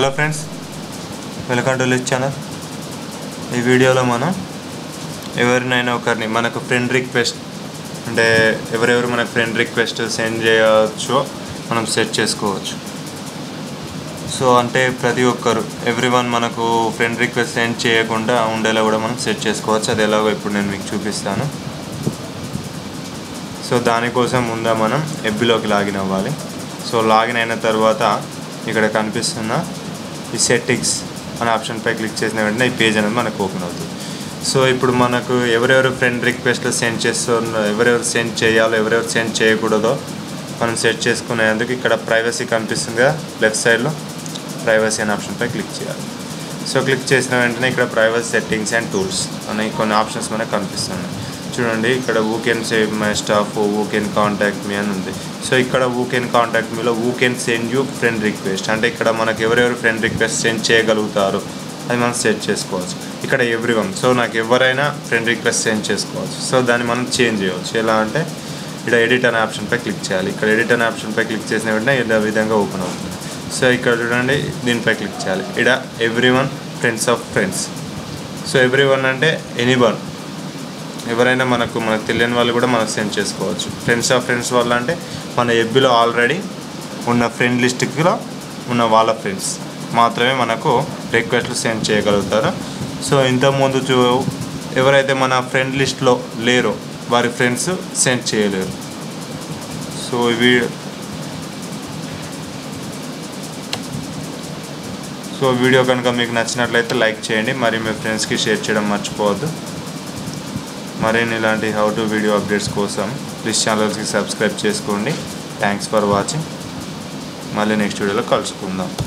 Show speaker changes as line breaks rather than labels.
hello friends welcome to list channel ఈ వీడియోలో మనం ఎవరినైనా ఒకరిని మనకు ఫ్రెండ్ రిక్వెస్ట్ అంటే ఎవరెవరు మనకు ఫ్రెండ్ రిక్వెస్ట్ సెండ్ చేయవచ్చో మనం సెట్ చేసుకోవచ్చు సో అంటే ప్రతి ఒక్కరు ఎవ్రీ వన్ మనకు ఫ్రెండ్ రిక్వెస్ట్ సెండ్ చేయకుండా ఉండేలా కూడా మనం సెట్ చేసుకోవచ్చు అది ఎలాగో ఇప్పుడు నేను మీకు చూపిస్తాను సో దానికోసం ముందా మనం ఎబ్బిలోకి లాగిన్ అవ్వాలి సో లాగిన్ అయిన తర్వాత ఇక్కడ కనిపిస్తున్న ఈ సెట్టింగ్స్ అనే ఆప్షన్పై క్లిక్ చేసిన వెంటనే ఈ పేజ్ అనేది మనకు ఓపెన్ అవుతుంది సో ఇప్పుడు మనకు ఎవరెవరు ఫ్రెండ్ రిక్వెస్ట్లు సెండ్ చేస్తున్న ఎవరెవరు సెండ్ చేయాలో ఎవరెవరు సెండ్ చేయకూడదో మనం సెట్ చేసుకునేందుకు ఇక్కడ ప్రైవసీ కనిపిస్తుంది కదా లెఫ్ట్ సైడ్లో ప్రైవసీ అనే ఆప్షన్పై క్లిక్ చేయాలి సో క్లిక్ చేసిన వెంటనే ఇక్కడ ప్రైవసీ సెట్టింగ్స్ అండ్ టూల్స్ అనే కొన్ని ఆప్షన్స్ మనకు కనిపిస్తున్నాయి చూడండి ఇక్కడ who can save my stuff who can contact me అని ఉంది సో ఇక్కడ వూ కెన్ కాంటాక్ట్ మీలో who can send you friend request అంటే ఇక్కడ మనకు ఎవరెవరు ఫ్రెండ్ రిక్వెస్ట్ సెండ్ చేయగలుగుతారు అది మనం సెట్ చేసుకోవచ్చు ఇక్కడ ఎవ్రీ వన్ సో నాకు ఎవరైనా ఫ్రెండ్ రిక్వెస్ట్ సెండ్ చేసుకోవచ్చు సో దాన్ని మనం చేంజ్ చేయవచ్చు ఎలా అంటే ఇక్కడ ఎడిట్ అనే ఆప్షన్పై క్లిక్ చేయాలి ఇక్కడ ఎడిట్ అనే ఆప్షన్పై క్లిక్ చేసిన వెంటనే ఇలా విధంగా ఓపెన్ అవుతుంది సో ఇక్కడ చూడండి దీనిపై క్లిక్ చేయాలి ఇక్కడ everyone friends of friends so everyone అంటే ఎనీ వన్ ఎవరైనా మనకు మనకు తెలియని వాళ్ళు కూడా మనకు సెండ్ చేసుకోవచ్చు ఫ్రెండ్స్ ఆఫ్ ఫ్రెండ్స్ వాళ్ళు అంటే మన ఎబ్బిలో ఆల్రెడీ ఉన్న ఫ్రెండ్ లిస్ట్లో ఉన్న వాళ్ళ ఫ్రెండ్స్ మాత్రమే మనకు రిక్వెస్ట్లు సెండ్ చేయగలుగుతారు సో ఇంతకుముందు చూ ఎవరైతే మన ఫ్రెండ్ లిస్ట్లో లేరో వారి ఫ్రెండ్స్ సెండ్ చేయలేరు సో ఇవి సో వీడియో కనుక మీకు నచ్చినట్లయితే లైక్ చేయండి మరి మీ ఫ్రెండ్స్కి షేర్ చేయడం మర్చిపోవద్దు మరిన్ని ఇలాంటి హౌ టు వీడియో అప్డేట్స్ కోసం ప్లీజ్ ఛానల్స్కి సబ్స్క్రైబ్ చేసుకోండి థ్యాంక్స్ ఫర్ వాచింగ్ మళ్ళీ నెక్స్ట్ వీడియోలో కలుసుకుందాం